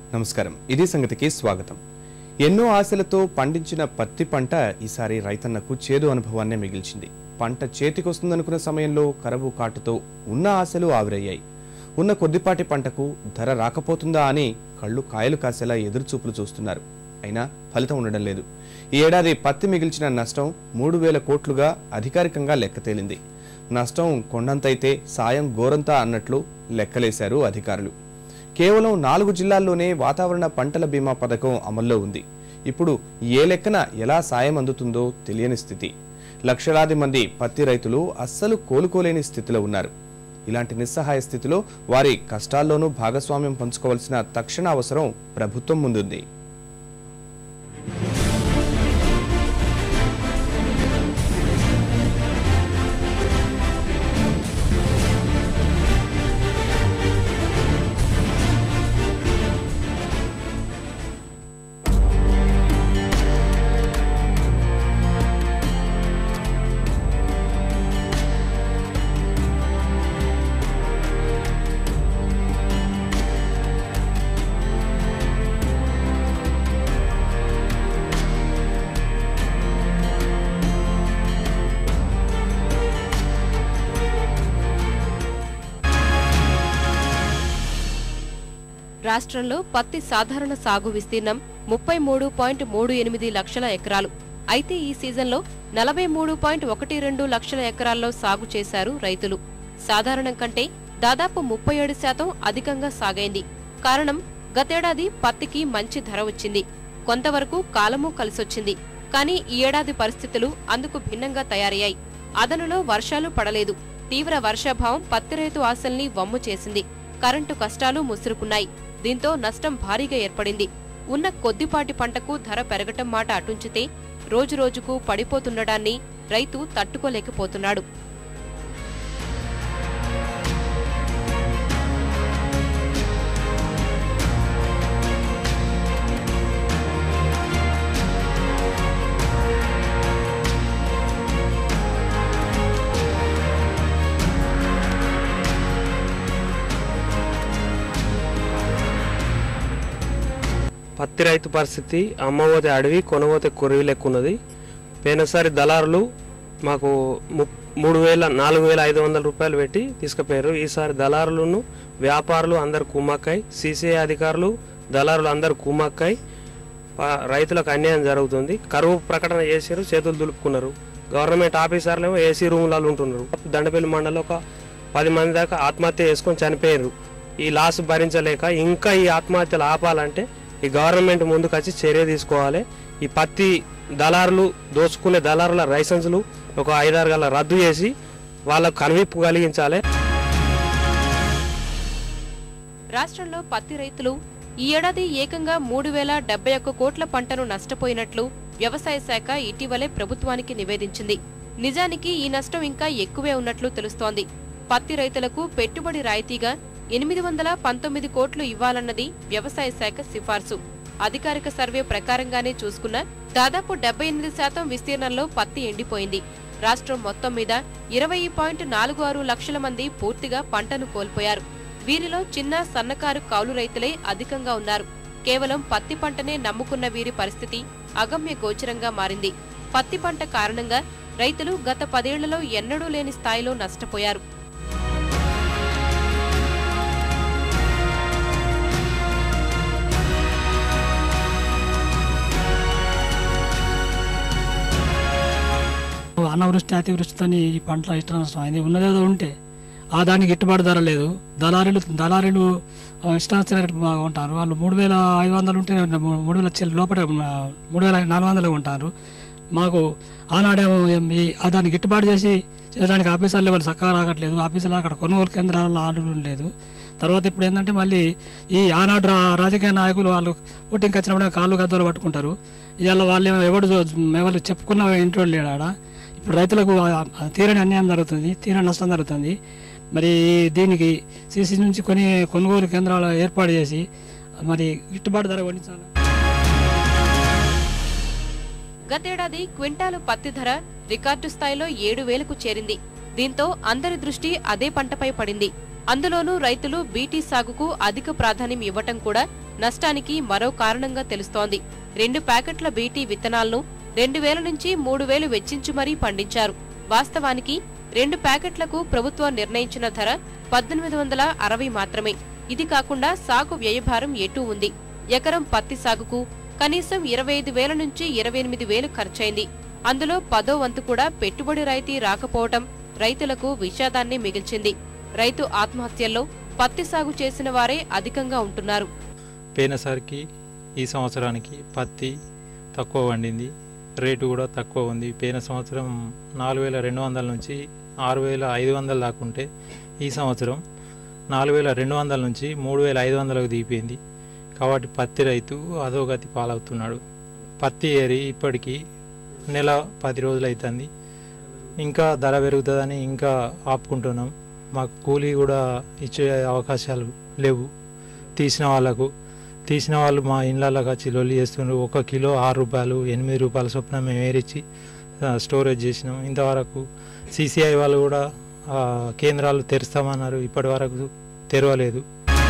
నమస్కారం ఇది సంగతికి స్వాగతం ఎన్నో ఆశలతో పండించిన పత్తి పంట ఈసారి రైతన్నకు చేదు అనుభవాన్నే మిగిల్చింది పంట చేతికొస్తుందనుకున్న సమయంలో కరవు కాటుతో ఉన్న ఆశలు ఆవిరయ్యాయి ఉన్న కొద్దిపాటి పంటకు ధర రాకపోతుందా అని కళ్ళు కాయలు కాసేలా ఎదురుచూపులు చూస్తున్నారు అయినా ఫలితం ఉండడం లేదు ఈ ఏడాది పత్తి మిగిల్చిన నష్టం మూడు వేల కోట్లుగా అధికారికంగా లెక్క తేలింది నష్టం కొండంతైతే సాయం గోరంతా అన్నట్లు లెక్కలేశారు అధికారులు కేవలం నాలుగు జిల్లాల్లోనే వాతావరణ పంటల బీమా పథకం అమల్లో ఉంది ఇప్పుడు ఏ లెక్కన ఎలా సాయం అందుతుందో తెలియని స్థితి లక్షలాది మంది పత్తి రైతులు అస్సలు కోలుకోలేని స్థితిలో ఉన్నారు ఇలాంటి నిస్సహాయ స్థితిలో వారి కష్టాల్లోనూ భాగస్వామ్యం పంచుకోవాల్సిన తక్షణ అవసరం ప్రభుత్వం ముందుంది రాష్ట్రంలో పత్తి సాధారణ సాగు విస్తీర్ణం ముప్పై మూడు పాయింట్ మూడు ఎనిమిది లక్షల ఎకరాలు అయితే ఈ సీజన్లో నలభై మూడు పాయింట్ ఒకటి రెండు లక్షల ఎకరాల్లో సాగు చేశారు రైతులు సాధారణం కంటే దాదాపు ముప్పై ఏడు శాతం అధికంగా సాగైంది కారణం గతేడాది పత్తికి మంచి ధర వచ్చింది కొంతవరకు కాలము కలిసొచ్చింది కానీ ఈ ఏడాది పరిస్థితులు అందుకు భిన్నంగా తయారయ్యాయి అదనులో వర్షాలు పడలేదు తీవ్ర వర్షాభావం పత్తి రైతు ఆశల్ని వమ్ము చేసింది కరెంటు కష్టాలు ముసురుకున్నాయి దీంతో నష్టం భారీగా ఏర్పడింది ఉన్న కొద్దిపాటి పంటకు ధర పెరగటం మాట అటుంచితే రోజురోజుకు పడిపోతుండడాన్ని రైతు తట్టుకోలేకపోతున్నాడు పత్తి రైతు పరిస్థితి అమ్మబోతే అడవి కొనబోతే కొరివి లెక్క ఉన్నది పోయినసారి దళారులు మాకు ము- మూడు వేల నాలుగు వేల ఐదు వందల రూపాయలు పెట్టి తీసుకుపోయారు ఈసారి దళారులను వ్యాపారులు అందరు కుమ్మక్కై సీసీఐ అధికారులు దళారులు అందరు కుమ్మక్కై ప- రైతులకు అన్యాయం జరుగుతుంది కరువు ప్రకటన చేశారు చేతులు దులుపుకున్నారు గవర్నమెంట్ ఆఫీసర్లు ఏమో ఏసీ రూమ్లలో ఉంటున్నారు దండపల్లి మండలం ఒక పది మంది దాకా ఆత్మహత్య చేసుకొని చనిపోయారు ఈ లాస్ భరించలేక ఇంకా ఈ ఆత్మహత్యలు ఆపాలంటే ఈ గవర్నమెంట్ ముందుకు వచ్చి చర్య తీసుకోవాలి ఈ పత్తి దళారులు దోచుకునే దళారుల లైసెన్సులు ఒక ఐదారు గల రద్దు చేసి వాళ్ళకు కనువిప్పు కలిగించాలి రాష్ట్రంలో పత్తి రైతులు ఈ ఏడాది ఏకంగా మూడు వేల డెబ్బై ఒక్క కోట్ల పంటను నష్టపోయినట్లు వ్యవసాయ శాఖ ఇటీవలే ప్రభుత్వానికి నివేదించింది నిజానికి ఈ నష్టం ఇంకా ఎక్కువే ఉన్నట్లు తెలుస్తోంది పత్తి రైతులకు పెట్టుబడి రాయితీగా ఎనిమిది వందల పంతొమ్మిది కోట్లు ఇవ్వాలన్నది వ్యవసాయ శాఖ సిఫార్సు అధికారిక సర్వే ప్రకారంగానే చూసుకున్నా దాదాపు డెబ్బై ఎనిమిది శాతం విస్తీర్ణంలో పత్తి ఎండిపోయింది రాష్ట్రం మొత్తం మీద ఇరవై పాయింట్ నాలుగు ఆరు లక్షల మంది పూర్తిగా పంటను కోల్పోయారు వీరిలో చిన్న సన్నకారు కౌలు రైతులే అధికంగా ఉన్నారు కేవలం పత్తి పంటనే నమ్ముకున్న వీరి పరిస్థితి అగమ్య గోచరంగా మారింది పత్తి పంట కారణంగా రైతులు గత పదేళ్లలో ఎన్నడూ లేని స్థాయిలో నష్టపోయారు అనావృష్టి అతివృష్టితో ఈ పంటల ఇష్ట నష్టం అయింది ఉన్నదేదో ఉంటే ఆ దానికి గిట్టుబాటు ధర లేదు దళారీలు దళారీలు ఆ, ఇష్టానుసారం ఉంటారు వాళ్ళు మూడు వేల ఐదు వందలు ఉంటే మూ- మూడు వేల చిల్ల లోపల ఆ, మూడు వేల నాలుగు వందలు ఉంటారు మాకు ఆనాడేమో ఏం ఈ ఆ దాన్ని గిట్టుబాటు చేసి చేయడానికి ఆఫీసర్లు వాళ్ళు చక్కగా రావట్లేదు ఆఫీసులు అక్కడ కొనుగోలు కేంద్రాలలో ఆర్డర్లు లేదు తర్వాత ఇప్పుడు ఏంటంటే మళ్ళీ ఈ ఆనాడు రా- రాజకీయ నాయకులు వాళ్ళు ఓటింగ్కి వచ్చినప్పుడు కాళ్ళు గద్దలు పట్టుకుంటారు ఇవాళ వాళ్ళు ఏమో ఎవడు ఎవరు చెప్పుకున్న ఇంట్లో లేడు ఆడ ఇప్పుడు రైతులకు ఆ- ఆ తీరని అన్యాయం జరుగుతుంది తీరని నష్టం జరుగుతుంది మరి దీనికి సిసి నుంచి కొన్ని కొనుగోలు కేంద్రాలు ఏర్పాటు చేసి మరి గిట్టుబాటు ధర కొనించాలి గతేడాది క్వింటాలు పత్తి ధర రికార్డు స్థాయిలో ఏడు వేలకు చేరింది దీంతో అందరి దృష్టి అదే పంటపై పడింది అందులోనూ రైతులు బీటీ సాగుకు అధిక ప్రాధాన్యం ఇవ్వటం కూడా నష్టానికి మరో కారణంగా తెలుస్తోంది రెండు ప్యాకెట్ల బీటీ విత్తనాలను రెండు వేల నుంచి మూడు వేలు వెచ్చించి మరీ పండించారు వాస్తవానికి రెండు ప్యాకెట్లకు ప్రభుత్వం నిర్ణయించిన ధర పద్దెనిమిది వందల అరవై మాత్రమే ఇది కాకుండా సాగు వ్యయభారం ఎటూ ఉంది ఎకరం పత్తి సాగుకు కనీసం ఇరవై ఐదు వేల నుంచి ఇరవై ఎనిమిది వేలు ఖర్చయింది అందులో పదో వంతు కూడా పెట్టుబడి రాయితీ రాకపోవటం రైతులకు విషాదాన్ని మిగిల్చింది రైతు ఆత్మహత్యల్లో పత్తి సాగు చేసిన వారే అధికంగా ఉంటున్నారు పోయినసరికి ఈ సంవత్సరానికి పత్తి తక్కువ వండింది రేటు కూడా తక్కువ ఉంది పోయిన సంవత్సరం నాలుగు వేల రెండు వందల నుంచి ఆరు వేల ఐదు వందలు దాకా ఉంటే ఈ సంవత్సరం నాలుగు వేల రెండు వందల నుంచి మూడు వేల ఐదు వందలకు దిగిపోయింది కాబట్టి పత్తి రైతు అధోగతి పాలవుతున్నాడు పత్తి ఏరి ఇప్పటికీ నెల పది రోజులు అవుతుంది ఇంకా ధర పెరుగుతుందని ఇంకా ఆపుకుంటున్నాం మాకు కూలీ కూడా ఇచ్చే అవకాశాలు లేవు తీసిన వాళ్ళకు తీసిన వాళ్ళు మా ఇళ్ళకి వచ్చి లొల్లి చేస్తుండ్రు ఒక కిలో ఆరు రూపాయలు ఎనిమిది రూపాయల చొప్పున మేము ఏరిచ్చి ఆ, స్టోరేజ్ చేసినాం ఇంతవరకు సిసిఐ వాళ్ళు కూడా ఆ, కేంద్రాలు తెరుస్తామన్నారు ఇప్పటి వరకు తెరవలేదు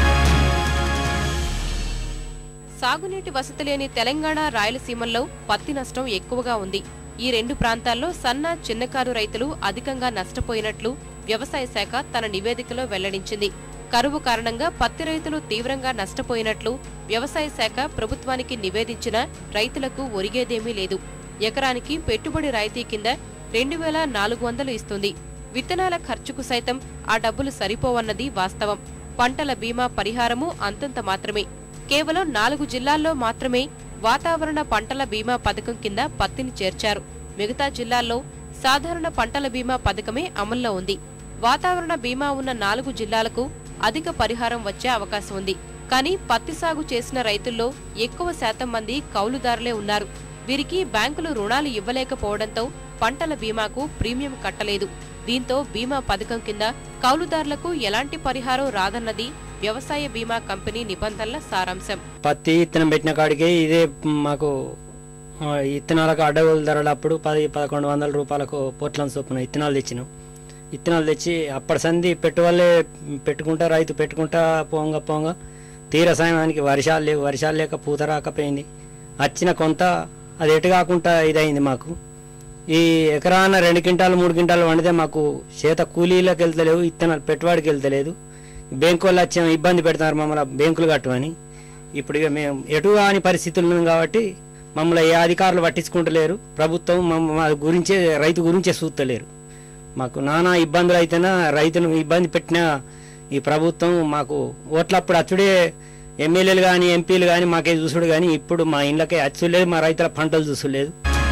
సాగునీటి వసతి లేని తెలంగాణ రాయలసీమల్లో పత్తి నష్టం ఎక్కువగా ఉంది ఈ రెండు ప్రాంతాల్లో సన్న చిన్నకారు రైతులు అధికంగా నష్టపోయినట్లు వ్యవసాయ శాఖ తన నివేదికలో వెల్లడించింది కరువు కారణంగా పత్తి రైతులు తీవ్రంగా నష్టపోయినట్లు వ్యవసాయ శాఖ ప్రభుత్వానికి నివేదించినా రైతులకు ఒరిగేదేమీ లేదు ఎకరానికి పెట్టుబడి రాయితీ కింద రెండు వేల నాలుగు వందలు ఇస్తుంది విత్తనాల ఖర్చుకు సైతం ఆ డబ్బులు సరిపోవన్నది వాస్తవం పంటల బీమా పరిహారము అంతంత మాత్రమే కేవలం నాలుగు జిల్లాల్లో మాత్రమే వాతావరణ పంటల బీమా పథకం కింద పత్తిని చేర్చారు మిగతా జిల్లాల్లో సాధారణ పంటల బీమా పథకమే అమల్లో ఉంది వాతావరణ బీమా ఉన్న నాలుగు జిల్లాలకు అధిక పరిహారం వచ్చే అవకాశం ఉంది కానీ పత్తి సాగు చేసిన రైతుల్లో ఎక్కువ శాతం మంది కౌలుదారులే ఉన్నారు వీరికి బ్యాంకులు రుణాలు ఇవ్వలేకపోవడంతో పంటల బీమాకు ప్రీమియం కట్టలేదు దీంతో బీమా పథకం కింద కౌలుదారులకు ఎలాంటి పరిహారం రాదన్నది వ్యవసాయ బీమా కంపెనీ నిబంధనల సారాంశం పత్తి ఇత్తనం పెట్టిన కాడికి ఇదే మాకు ఆ, ఇత్తనాలకు అడ్డగోలు ధరలు అప్పుడు పది పదకొండు వందల రూపాయలకు పొట్లం చొప్పున ఇత్తనాలు తెచ్చినాం ఇత్తనాలు తెచ్చి అప్పటి సంది పెట్టువల్లే పెట్టుకుంటా రైతు పెట్టుకుంటా పోంగ పోంగ తీర సమయానికి వర్షాలు లేవు వర్షాలు లేక పూత రాకపోయింది వచ్చిన కొంత అది ఎటు కాకుండా ఇదైంది మాకు ఈ ఎకరాన రెండు క్వింటాలు మూడు క్వింటాలు వండితే మాకు చేత కూలీలకు వెళ్తలేవు ఇత్తనాలు పెట్టుబడికి వెళ్తలేదు బ్యాంకు వాళ్ళు వచ్చి ఇబ్బంది పెడుతున్నారు మమ్మల్ని బ్యాంకులు కట్టమని ఇప్పుడు ఇక మేము ఎటు కాని పరిస్థితులు ఉన్నాం కాబట్టి మమ్మల్ని ఏ అధికారులు పట్టించుకుంటలేరు ప్రభుత్వం మమ్మ మా గురించే రైతు గురించే చూస్తలేరు మాకు నానా ఇబ్బందులు అయితేనా రైతును ఇబ్బంది పెట్టిన ఈ ప్రభుత్వం మాకు ఓట్లప్పుడు అచ్చుడే ఎమ్మెల్యేలు కానీ ఎంపీలు కానీ మాకే చూసుడు కానీ ఇప్పుడు మా ఇళ్ళకే అచ్చులేదు మా రైతుల పంటలు చూసులేదు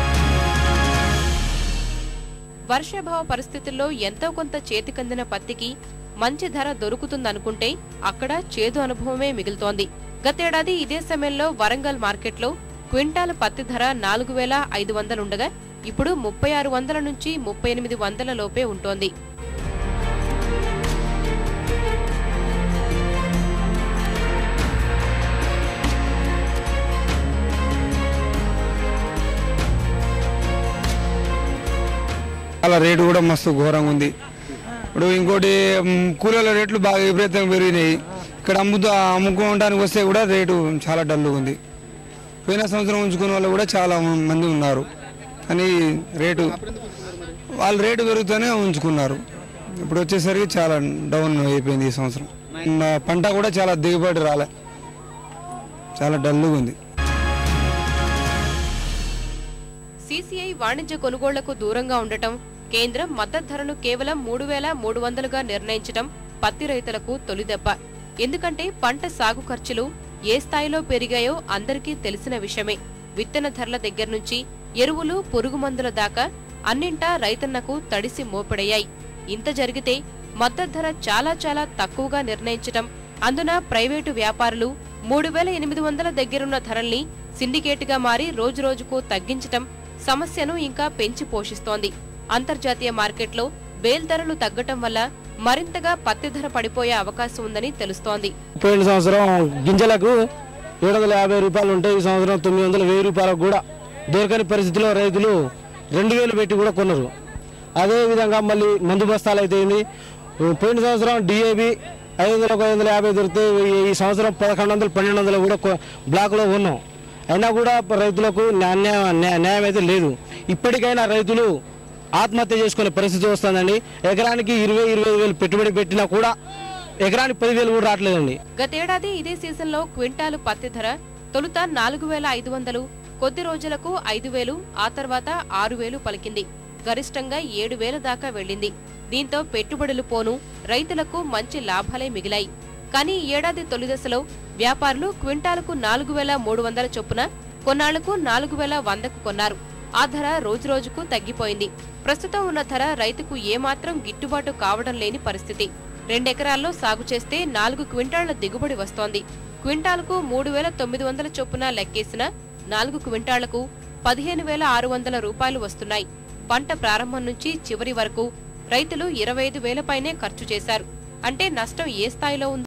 వర్షాభావ పరిస్థితుల్లో ఎంతో కొంత చేతికందిన పత్తికి మంచి ధర దొరుకుతుందనుకుంటే అక్కడ చేదు అనుభవమే మిగులుతోంది గతేడాది ఇదే సమయంలో వరంగల్ మార్కెట్లో క్వింటాల్ పత్తి ధర నాలుగు వేల ఐదు వందలుండగా ఇప్పుడు ముప్పై ఆరు వందల నుంచి ముప్పై ఎనిమిది వందల లోపే ఉంటోంది అలా రేటు కూడా మస్తు ఘోరంగా ఉంది ఇప్పుడు ఇంకోటి మ్, కూలీల రేట్లు బాగా విపరీతంగా పెరిగినాయి ఇక్కడ అమ్ముతా అమ్ముకోవడానికి వస్తే కూడా రేటు చాలా డల్గా ఉంది పోయిన సంవత్సరం ఉంచుకున్న వాళ్ళు కూడా చాలా మంది ఉన్నారు కానీ రేటు వాళ్ళు రేటు పెరుగుతూనే ఉంచుకున్నారు ఇప్పుడు వచ్చేసరికి చాలా డౌన్ అయిపోయింది ఈ సంవత్సరం నా పంట కూడా చాలా దిగుబడి రాలే చాలా డల్గా ఉంది సీసీఐ వాణిజ్య కొనుగోళ్లకు దూరంగా ఉండటం కేంద్రం మద్దతు ధరను కేవలం మూడు వేల మూడు వందలుగా నిర్ణయించటం పత్తి రైతులకు తొలిదెబ్బ ఎందుకంటే పంట సాగు ఖర్చులు ఏ స్థాయిలో పెరిగాయో అందరికీ తెలిసిన విషయమే విత్తన ధరల దగ్గర నుంచి ఎరువులు పురుగు మందుల దాకా అన్నింటా రైతన్నకు తడిసి మోపెడయ్యాయి ఇంత జరిగితే మద్దతు ధర చాలా చాలా తక్కువగా నిర్ణయించటం అందున ప్రైవేటు వ్యాపారులు మూడు వేల ఎనిమిది వందల దగ్గరున్న ధరల్ని సిండికేట్గా మారి రోజురోజుకు తగ్గించటం సమస్యను ఇంకా పెంచి పోషిస్తోంది అంతర్జాతీయ మార్కెట్లో బేల్ ధరలు తగ్గటం వల్ల మరింతగా పత్తి ధర పడిపోయే అవకాశం ఉందని తెలుస్తోంది పోయిన సంవత్సరం గింజలకు ఏడు వందల యాభై రూపాయలు ఉంటే ఈ సంవత్సరం తొమ్మిది వందల వెయ్యి రూపాయలకు కూడా దొరకని పరిస్థితిలో రైతులు రెండు వేలు పెట్టి కూడా కొన్నారు అదే విధంగా మళ్ళీ మందు బస్తాలు అయితే ఏంది పోయిన సంవత్సరం డిఏబి ఐదు వందలకు ఐదు వందల యాభై దొరికితే ఈ- ఈ సంవత్సరం పదకొండు వందలు పన్నెండు వందలు కూడా కొ- బ్లాక్లో ఉన్నాం అయినా కూడా రైతులకు న్యాయం న్యాయం న్యాయం అయితే లేదు ఇప్పటికైనా రైతులు ఆత్మహత్య చేసుకునే పరిస్థితి వస్తుందండి ఎకరానికి ఇరవై ఇరవై వేలు పెట్టుబడి పెట్టినా కూడా ఎకరానికి పదివేలు కూడా రావట్లేదండి గతేడాది ఇదే సీజన్లో క్వింటాలు పత్తి ధర తొలుత నాలుగు వేల ఐదు వందలు కొద్ది రోజులకు ఐదు వేలు ఆ తర్వాత ఆరు వేలు పలికింది గరిష్టంగా ఏడు వేల దాకా వెళ్ళింది దీంతో పెట్టుబడులు పోను రైతులకు మంచి లాభాలే మిగిలాయి కానీ ఈ ఏడాది తొలి దశలో వ్యాపారులు క్వింటాలకు నాలుగు వేల మూడు వందల చొప్పున కొన్నాళ్లకు నాలుగు వేల వందకు కొన్నారు ఆ ధర రోజురోజుకు తగ్గిపోయింది ప్రస్తుతం ఉన్న ధర రైతుకు ఏమాత్రం గిట్టుబాటు కావడం లేని పరిస్థితి రెండెకరాల్లో సాగు చేస్తే నాలుగు క్వింటాళ్ల దిగుబడి వస్తోంది క్వింటాలకు మూడు వేల తొమ్మిది వందల చొప్పున లెక్కేసిన నాలుగు క్వింటాళ్లకు పదిహేను వేల ఆరు వందల రూపాయలు వస్తున్నాయి పంట ప్రారంభం నుంచి చివరి వరకు రైతులు ఇరవై ఐదు వేల పైనే ఖర్చు చేశారు అంటే నష్టం ఏ స్థాయిలో ఉందో